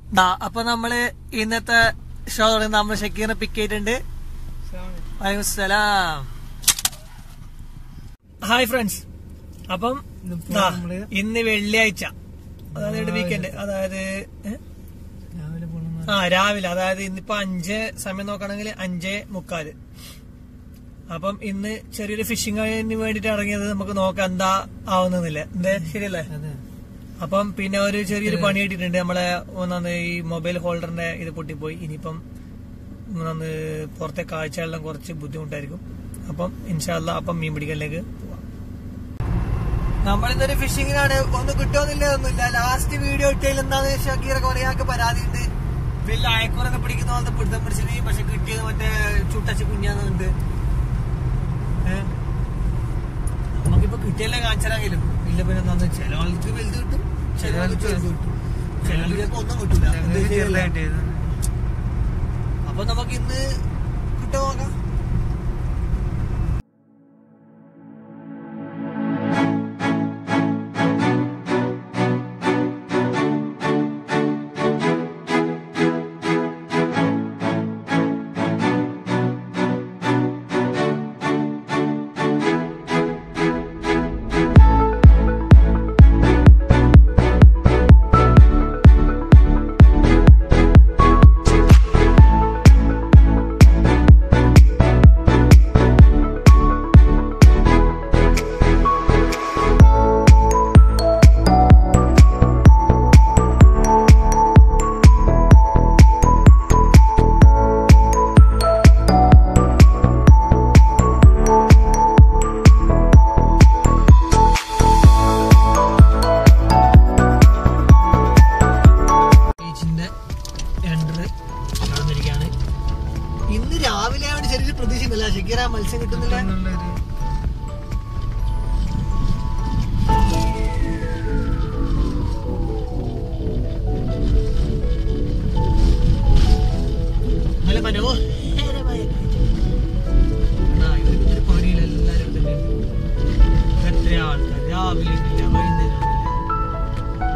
ദാ അപ്പൊ നമ്മള് ഇന്നത്തെ ഷോ തുടങ്ങി നമ്മൾ ഷക്കീറിനെ പിക്ക് ചെയ്തിട്ടുണ്ട് വലൈക്കും സലാം ഹായ് ഫ്രണ്ട്സ് അപ്പം ഇന്നിപ്പോ ദാ, നമ്മള് ഇന്ന് വെള്ളിയാഴ്ച അതായത് വീക്കെൻഡ് അതായത് ഏ? രാവിലെ പോകണം ആ രാവിലെ അതായത് ഇന്നിപ്പോ അഞ്ച് സമയം നോക്കുകയാണെങ്കിൽ അഞ്ചേ മുക്കാല് അപ്പം ഇന്ന് ചെറിയൊരു ഫിഷിങ്ങിന് വേണ്ടിട്ട് ഇറങ്ങിയത് നമുക്ക് നോക്കാം എന്താ ആവുന്നില്ല എന്തേ ശരിയല്ലേ അതെ അപ്പം പിന്നെ ഒരു ചെറിയൊരു പണി കിട്ടിയിട്ടുണ്ട് നമ്മളെ ഒന്നാന്ന് ഈ മൊബൈൽ ഹോൾഡറിന്റെ ഇത് പൊട്ടിപ്പോയി ഇനിയിപ്പം ഒന്നാന്ന് പുറത്തെ കാഴ്ചകളെല്ലാം കുറച്ച് ബുദ്ധിമുട്ടായിരിക്കും അപ്പം ഇൻഷാല്ല അപ്പം മീൻ പിടിക്കലിലേക്ക് പോവാം നമ്മൾ ഇന്നൊരു ഫിഷിങ്ങിനാണ് ഒന്ന് കിട്ടുമെന്നില്ല ഒന്നുമില്ല ലാസ്റ്റ് വീഡിയോ ഇട്ടതിൽ എന്താന്ന് ഷക്കീറൊക്കെ പറയാക്ക് പരാതി ഉണ്ട് വലിയ അയക്കൂറൊക്കെ പിടിക്കുന്ന പോലത്തെ പിടുത്തം പിടിച്ചിട്ട് പക്ഷെ കിട്ടിയത് മറ്റേ ചുട്ടച്ച് കുഞ്ഞാന്നുണ്ട് ഏഹ് നമുക്കിപ്പോ കിട്ടിയല്ലേ കാണിച്ചാലെങ്കിലും ഇല്ല പിന്നെ എന്താന്ന് ചില ആൾക്ക് വലുത് കിട്ടും ചില ആൾക്ക് ചെറുത് കിട്ടും ചില ആൾക്ക് ഒന്നും കിട്ടൂല എന്ത് ചെയ്യല്ലേ? അപ്പൊ നമുക്ക് ഇന്ന് കിട്ടോ നോക്കാം ബീച്ചിന്റെ എൻട്ര് നടന്നിരിക്കുകയാണ് ഇന്ന് രാവിലെ ആയിട്ട് ചെറിയൊരു പ്രതീക്ഷയുണ്ടല്ല ശരിക്കും മത്സ്യം കിട്ടുന്നില്ല നല്ല മനോഹരമായ കാഴ്ച. എടാ, ഇവർക്ക് ഇതൊരു പണിയില്ല എല്ലാവരും തന്നെ എത്ര ആൾക്കാർ രാവിലെ ഇല്ല വൈകുന്നേരം ഇല്ല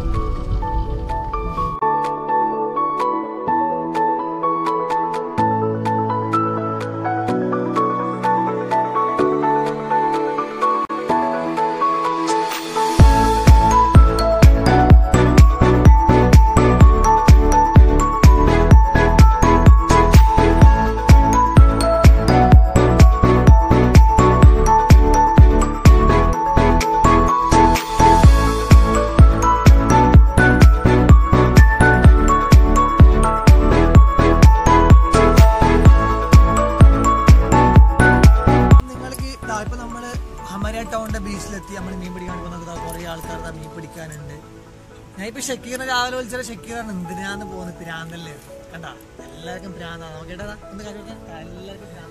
നിങ്ങൾക്ക് ദാ ഇപ്പൊ നമ്മള് ഹമര ടൗണിന്റെ ബീച്ചിലെത്തി നമ്മൾ മീൻ പിടിക്കാൻ പോകുന്നത് കുറെ ആൾക്കാർ ദാ മീൻ പിടിക്കാനുണ്ട് ഞാൻ ഇപ്പൊ ഷക്കീറിനെ രാവിലെ വിളിച്ചാൽ ഷക്കീറാണ് എന്തിനാന്ന് പോകുന്നത് പ്രാന്തല്ലേ കണ്ട എല്ലാവർക്കും പ്രാന്താണ് നോക്കേട്ടാ ഒന്ന് കഴിവട്ടെ എല്ലാവർക്കും പ്രാന്താണ്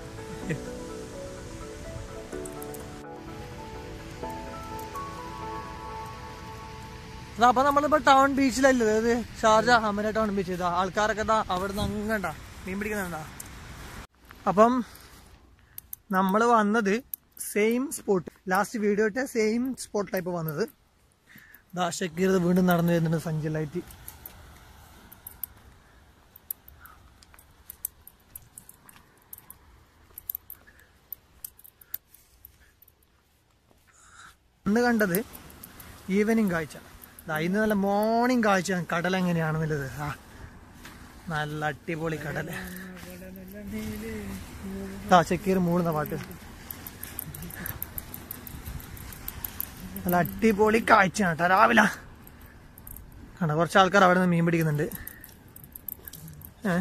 ദാ അപ്പൊ നമ്മളിപ്പോ ടൗൺ ബീച്ചിലല്ലേ അതായത് ഷാർജ ഹമര ടൗൺ ബീച്ച് ഇതാ ആൾക്കാരൊക്കെ ഇതാ അവിടെ നിന്ന് അങ്ങണ്ട മീൻ പിടിക്കുന്നുണ്ടാ അപ്പം നമ്മൾ വന്നത് സെയിം സ്പോട്ട് ലാസ്റ്റ് വീഡിയോ ഇട്ട സെയിം സ്പോട്ടിലാണ് ഇപ്പോൾ വന്നത് ദാ ഷക്കീർ ഇത് വീണ്ടും നടന്നു വരുന്നുണ്ട് സഞ്ചലായിട്ട് അന്ന് കണ്ടത് ഈവനിങ് കാഴ്ച ദാ ഇന്ന് നല്ല മോർണിംഗ് കാഴ്ച കടൽ എങ്ങനെയാണെന്നുള്ളത് ആ നല്ല അടിപൊളി കടൽ ആ ചെക്കീർ മൂളുന്ന പാട്ട് നല്ല അടിപൊളി കാഴ്ചയാണ് കേട്ടോ രാവിലെ കണ്ട കുറച്ച് ആൾക്കാർ അവിടെ നിന്ന് മീൻ പിടിക്കുന്നുണ്ട് ഏ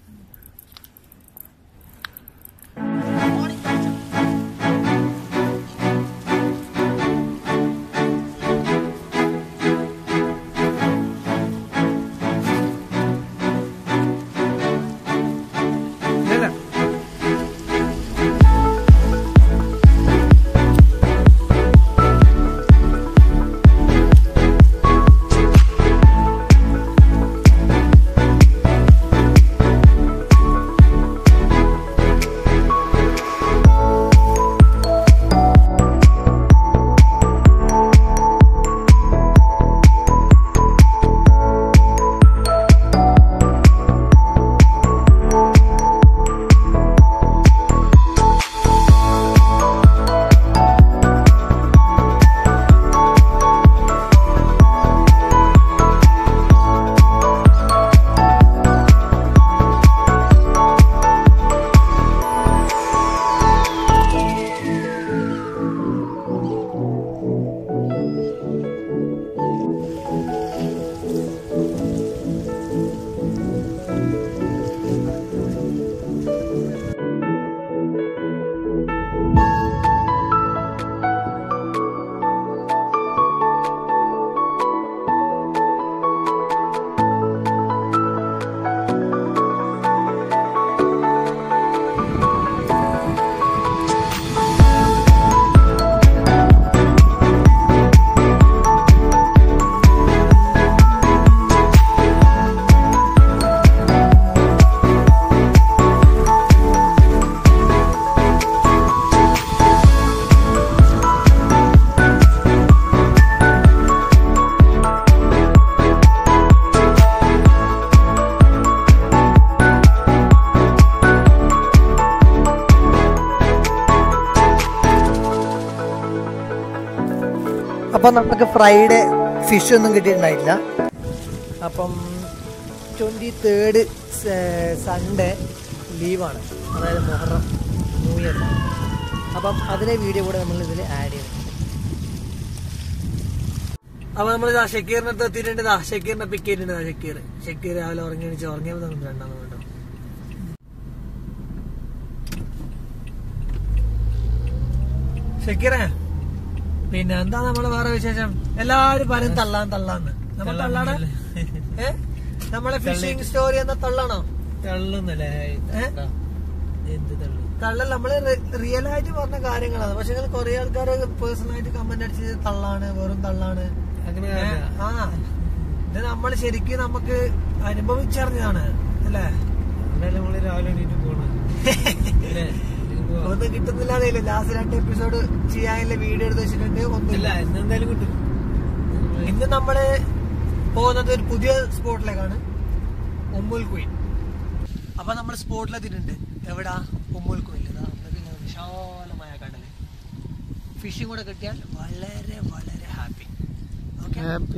ഇല്ലല്ല. അപ്പം നമുക്ക് ഫ്രൈഡേ ഫിഷ് ഒന്നും കിട്ടിയിട്ടുണ്ടായില്ല അപ്പം ട്വൻറ്റി തേർഡ് സൺഡേ ലീവാണ് അതായത് മൊഹറം ന്യൂ ഇയർ അപ്പം അതിലെ വീഡിയോ കൂടെ നമ്മൾ ഇതിൽ ആഡ് ചെയ്യും അപ്പൊ നമ്മൾ ഷക്കീറിന്റെ അടുത്ത് എത്തിയിട്ടുണ്ട് ദാ ഷക്കീറിനെ പിക്ക് ചെയ്തിട്ടുണ്ട് ദാ ഷക്കീർ ഷക്കീർ രാവിലെ ഉറങ്ങി എണീച്ച് ഉറങ്ങിയപ്പോൾ നമുക്ക് രണ്ടാമത് കേട്ടോ ഷക്കീറേ പിന്നെ എന്താ നമ്മളെ വേറെ വിശേഷം എല്ലാരും പറയും തള്ളാൻ തള്ളാന്ന് നമ്മൾ തള്ളാണ് ഏ നമ്മളെ ഫിഷിംഗ് സ്റ്റോറി എന്താ തള്ളാണോ തള്ളുന്നല്ലേ ഏ? എന്ത് തള്ളു തള്ളൽ നമ്മള് റിയൽ ആയിട്ട് പറഞ്ഞ കാര്യങ്ങളാണ് പക്ഷെ കുറെ ആൾക്കാർ പേഴ്സണൽ ആയിട്ട് കമന്റ് അടിച്ചത് തള്ളാണ് വെറും തള്ളാണ് അങ്ങനെ ഏ? ആ ഇത് നമ്മൾ ശരിക്കും നമുക്ക് അനുഭവിച്ചറിഞ്ഞതാണ് അല്ലേ എന്തായാലും നമ്മള് രാവിലെ എണീറ്റ് പോണം അല്ലേ? ഇതിന് പോവാം. ഒന്നും കിട്ടുന്നില്ലാതെ ലാസ്റ്റ് രണ്ട് എപ്പിസോഡ് ചെയ്യാനുള്ള വീഡിയോ എടുത്ത് വെച്ചിട്ടുണ്ട് ഇല്ല ഒന്നുമില്ല ഇന്ന് എന്തായാലും കിട്ടും ഇന്ന് നമ്മള് പോകുന്നത് ഒരു പുതിയ സ്പോട്ടിലേക്കാണ് ഉമ്മുൽ കുയിൻ അപ്പൊ നമ്മൾ സ്പോട്ടിലെത്തിയിട്ടുണ്ട് എവിടാ ഉമ്മുൽ കുയിൻ ഇതാ നമ്മൾക്ക് വിശാലമായ കടല് ഫിഷിംഗ് കൂടെ കിട്ടിയാൽ വളരെ വളരെ ഹാപ്പി ഓക്കെ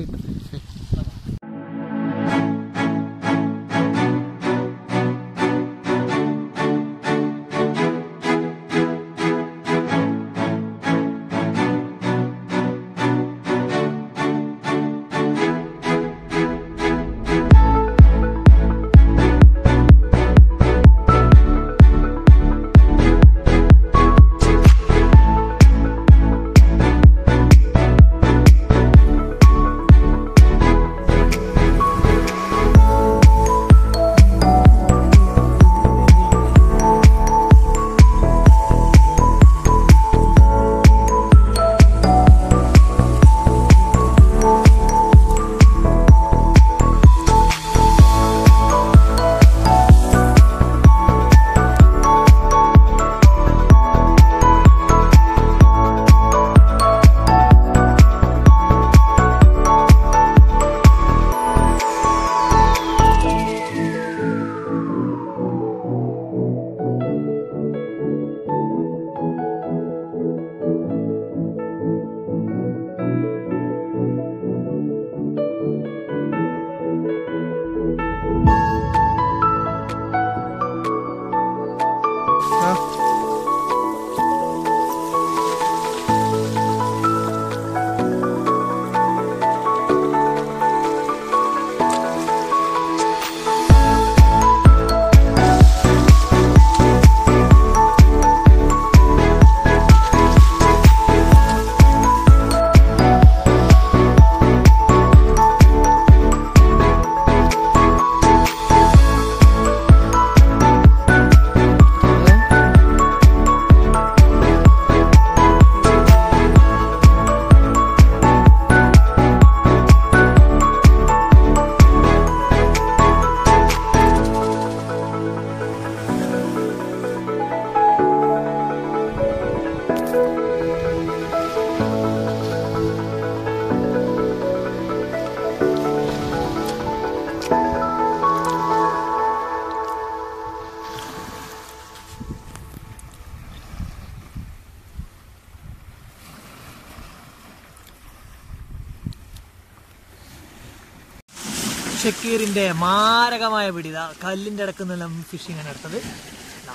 ഷക്കീറിന്റെ മാരകമായ പിടി ഇതാ കല്ലിന്റെ ഇടക്ക് നിന്നെല്ലാം ഫിഷിംഗ് ആണ് എടുത്തത് ദാ.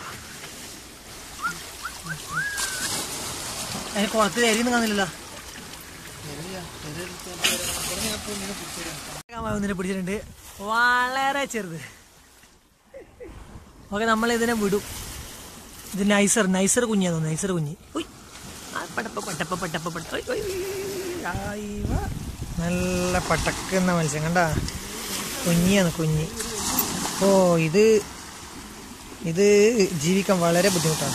അതിന് കുളത്തിൽ എരിയൊന്നും കാണില്ലല്ലോ മാരകമായ ഒന്നിനെ പിടിച്ചിട്ടുണ്ട് വളരെ ചെറുത് ഓക്കെ നമ്മൾ ഇതിനെ വിടും ഇത് നൈസർ നൈസർ കുഞ്ഞാ തോന്നുന്നു നൈസർ കുഞ്ഞ് ഉയ്. ആ, പടപ്പ പട്ടപ്പ പട്ടപ്പ പട്ട ഉയ്, ഉയ്, ഉയ്, ഉയ്. ആയിവ. നല്ല പട്ടക്കുന്ന മത്സ്യം കണ്ട കുഞ്ഞിയാണ് കുഞ്ഞി ഓ ഇത് ഇത് ജീവിക്കാൻ വളരെ ബുദ്ധിമുട്ടാണ്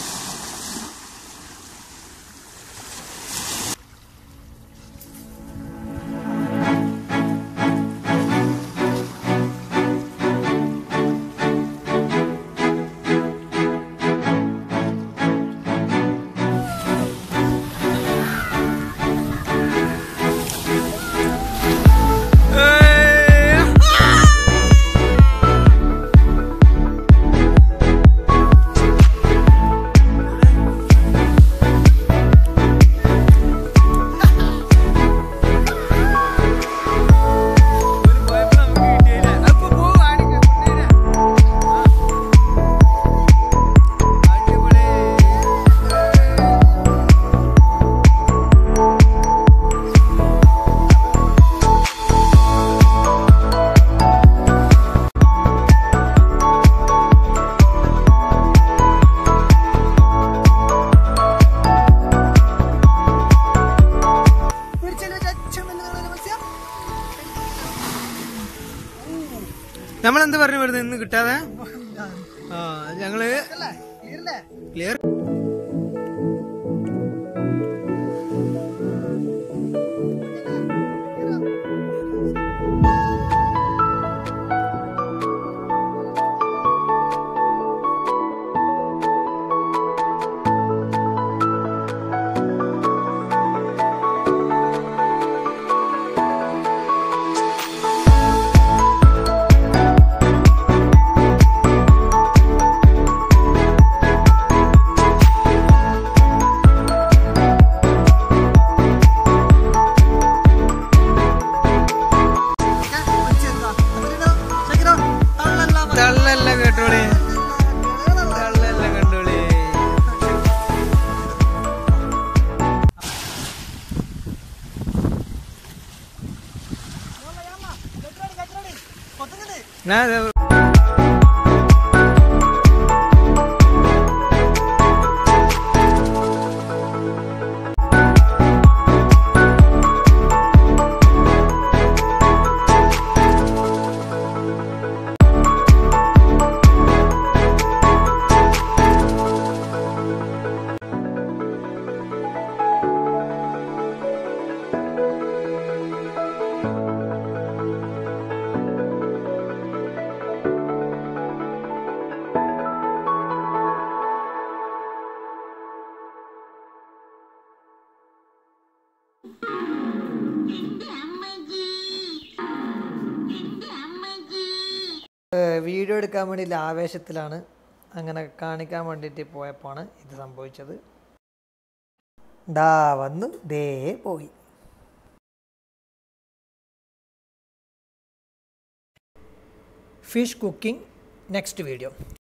നമ്മൾ എന്ത് പറഞ്ഞു വെറുതെ ഇന്ന് കിട്ടാതെ ആ ഞങ്ങള് ക്ലിയർ തള്ളല്ല കേട്ടോളി തള്ളല്ല കണ്ടോളി ഞാൻ ദേ- വീഡിയോ എടുക്കാൻ വേണ്ടി ആവേശത്തിലാണ് അങ്ങനെ കാണിക്കാൻ വേണ്ടിയിട്ട് പോയപ്പോഴാണ് ഇത് സംഭവിച്ചത് ഡാ വന്നു ദേ പോയി ഫിഷ് കുക്കിംഗ് നെക്സ്റ്റ് വീഡിയോ